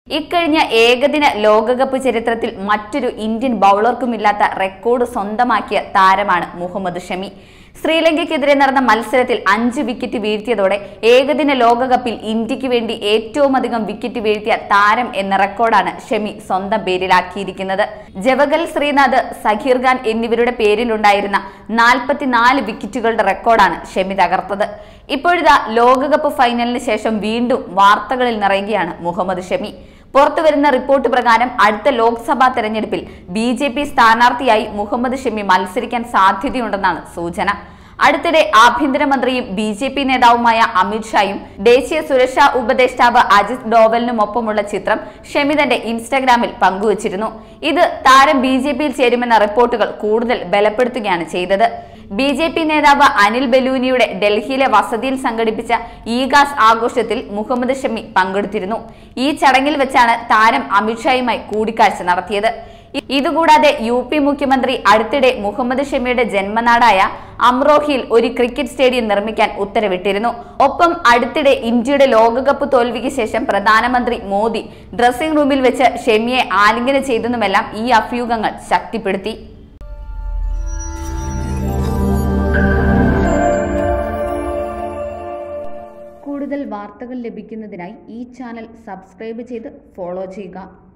ഇക്കഴിഞ്ഞ ഏകദിന ലോകകപ്പ് ചരിത്രത്തിൽ മറ്റൊരു ഇന്ത്യൻ ബൗളർക്കുമില്ലാത്ത റെക്കോർഡ് സ്വന്തമാക്കിയ താരമാണ് മുഹമ്മദ് ഷമി ശ്രീലങ്കയ്ക്കെതിരെ നടന്ന മത്സരത്തിൽ അഞ്ച് വിക്കറ്റ് വീഴ്ത്തിയതോടെ ഏകദിന ലോകകപ്പിൽ ഇന്ത്യക്ക് വേണ്ടി ഏറ്റവും അധികം വിക്കറ്റ് വീഴ്ത്തിയ താരം എന്ന റെക്കോർഡാണ് ഷമി സ്വന്തം പേരിലാക്കിയിരിക്കുന്നത് ജവഗൽ ശ്രീനാഥ് സഖീർ ഖാൻ എന്നിവരുടെ പേരിലുണ്ടായിരുന്ന നാൽപ്പത്തിനാല് വിക്കറ്റുകളുടെ റെക്കോർഡാണ് ഷമി തകർത്തത് ഇപ്പോഴിതാ ലോകകപ്പ് ഫൈനലിന് ശേഷം വീണ്ടും വാർത്തകളിൽ നിറയുകയാണ് മുഹമ്മദ് ഷമി പുറത്തുവരുന്ന റിപ്പോർട്ട് പ്രകാരം അടുത്ത ലോക്സഭാ തെരഞ്ഞെടുപ്പിൽ ബി ജെ പി സ്ഥാനാർത്ഥിയായി മുഹമ്മദ് ഷമി മത്സരിക്കാൻ സാധ്യതയുണ്ടെന്നാണ് സൂചന അടുത്തിടെ ആഭ്യന്തരമന്ത്രിയും ബി ജെ പി നേതാവുമായ അമിത്ഷായും ദേശീയ സുരക്ഷാ ഉപദേഷ്ടാവ് അജിത് ഡോവലിനുമൊപ്പമുള്ള ചിത്രം ഷമി തന്റെ ഇൻസ്റ്റഗ്രാമിൽ പങ്കുവച്ചിരുന്നു ഇത് താരം ബി ജെ പിയിൽ ചേരുമെന്ന റിപ്പോർട്ടുകൾ കൂടുതൽ ബലപ്പെടുത്തുകയാണ് ചെയ്തത് ബി ജെ പി നേതാവ് അനിൽ ബലൂനിയുടെ ഡൽഹിയിലെ വസതിയിൽ സംഘടിപ്പിച്ച ഈഗാസ് ആഘോഷത്തിൽ മുഹമ്മദ് ഷമി പങ്കെടുത്തിരുന്നു ഈ ചടങ്ങിൽ വെച്ചാണ് താരം അമിത്ഷായുമായി കൂടിക്കാഴ്ച നടത്തിയത് ഇ- ഇതുകൂടാതെ യു പി മുഖ്യമന്ത്രി അടുത്തിടെ മുഹമ്മദ് ഷമിയുടെ ജന്മനാടായ അമ്രോഹിയിൽ ഒരു ക്രിക്കറ്റ് സ്റ്റേഡിയം നിർമ്മിക്കാൻ ഉത്തരവിട്ടിരുന്നു ഒപ്പം അടുത്തിടെ ഇന്ത്യയുടെ ലോകകപ്പ് തോൽവിക്ക് ശേഷം പ്രധാനമന്ത്രി മോദി ഡ്രസ്സിംഗ് റൂമിൽ വെച്ച് ഷമിയെ ആലിംഗനം ചെയ്തെന്നുമെല്ലാം ഈ അഭ്യൂഹങ്ങൾ ശക്തിപ്പെടുത്തി കൂടുതൽ വാർത്തകൾ ലഭിക്കുന്നതിനായി ഈ ചാനൽ സബ്സ്ക്രൈബ് ചെയ്ത് ഫോളോ ചെയ്യുക